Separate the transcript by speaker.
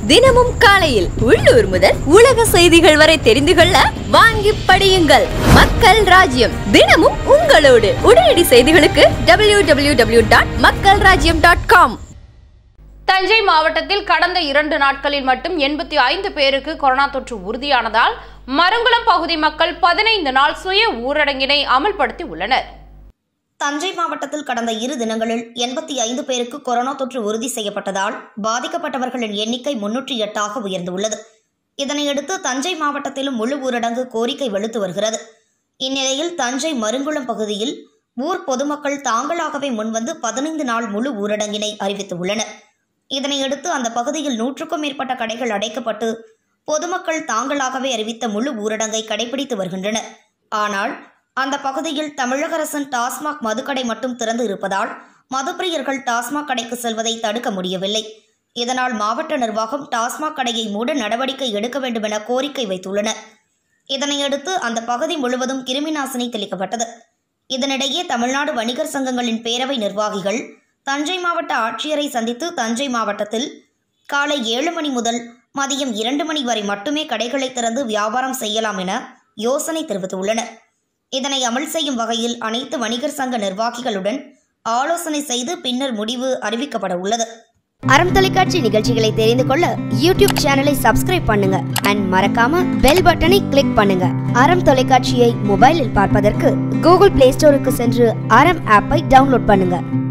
Speaker 1: தினமும் காலையில் உள்ளூர் முதல் உலக செய்திகள் வரை தெரிந்து கொள்ள வாங்கி படியுங்கள் மக்கள் ராஜ்யம் தினமும் உங்களோடு உடனடி செய்திகளுக்கு டபிள்யூ டபிள்யூ டபிள்யூ டாட் மக்கள் ராஜ்யம் டாட் காம்
Speaker 2: தஞ்சை மாவட்டத்தில் கடந்த இரண்டு நாட்களில் மட்டும் எண்பத்தி ஐந்து பேருக்கு கொரோனா தொற்று உறுதியானதால் மருங்குளம் பகுதி மக்கள் பதினைந்து நாள் சுய ஊரடங்கினை அமல்படுத்தி உள்ளனர்
Speaker 3: தஞ்சை மாவட்டத்தில் கடந்த இரு தினங்களில் எண்பத்தி ஐந்து பேருக்கு கொரோனா தொற்று உறுதி செய்யப்பட்டதால் பாதிக்கப்பட்டவர்களின் எண்ணிக்கை முன்னூற்றி எட்டாக உயர்ந்துள்ளது இதனையடுத்து தஞ்சை மாவட்டத்திலும் முழு ஊரடங்கு கோரிக்கை வெளுத்து வருகிறது இந்நிலையில் தஞ்சை மருங்குளம் பகுதியில் ஊர் பொதுமக்கள் தாங்களாகவே முன்வந்து பதினைந்து நாள் முழு ஊரடங்கினை அறிவித்துள்ளனர் இதனையடுத்து அந்த பகுதியில் நூற்றுக்கும் மேற்பட்ட கடைகள் அடைக்கப்பட்டு பொதுமக்கள் தாங்களாகவே அறிவித்த முழு ஊரடங்கை கடைபிடித்து வருகின்றனர் ஆனால் அந்த பகுதியில் தமிழக அரசின் டாஸ்மாக் மதுக்கடை மட்டும் திறந்து இருப்பதால் மதுப்பிரியர்கள் டாஸ்மாக் கடைக்கு செல்வதை தடுக்க முடியவில்லை இதனால் மாவட்ட நிர்வாகம் டாஸ்மாக் கடையை மூட நடவடிக்கை எடுக்க வேண்டும் என கோரிக்கை வைத்துள்ளனர் இதனையடுத்து அந்த பகுதி முழுவதும் கிருமிநாசினி தெளிக்கப்பட்டது இதனிடையே தமிழ்நாடு வணிகர் சங்கங்களின் பேரவை நிர்வாகிகள் தஞ்சை மாவட்ட ஆட்சியரை சந்தித்து தஞ்சை மாவட்டத்தில் காலை ஏழு மணி முதல் மதியம் இரண்டு மணி வரை மட்டுமே கடைகளை திறந்து வியாபாரம் செய்யலாம் என யோசனை தெரிவித்துள்ளனர் இதனை அமல் செய்யும் வகையில் அனைத்து வணிகர் சங்க நிர்வாகிகளுடன் ஆலோசனை செய்து பின்னர் முடிவு அறிவிக்கப்பட உள்ளது
Speaker 4: அறம் தொலைக்காட்சி நிகழ்ச்சிகளை தெரிந்து கொள்ள யூடியூப் சேனலை சப்ஸ்கிரைப் பண்ணுங்க அண்ட் மறக்காம பெல் பட்டனை கிளிக் பண்ணுங்க அறம் தொலைக்காட்சியை மொபைலில் பார்ப்பதற்கு கூகுள் பிளே ஸ்டோருக்கு சென்று அறம் ஆப்பை டவுன்லோட் பண்ணுங்க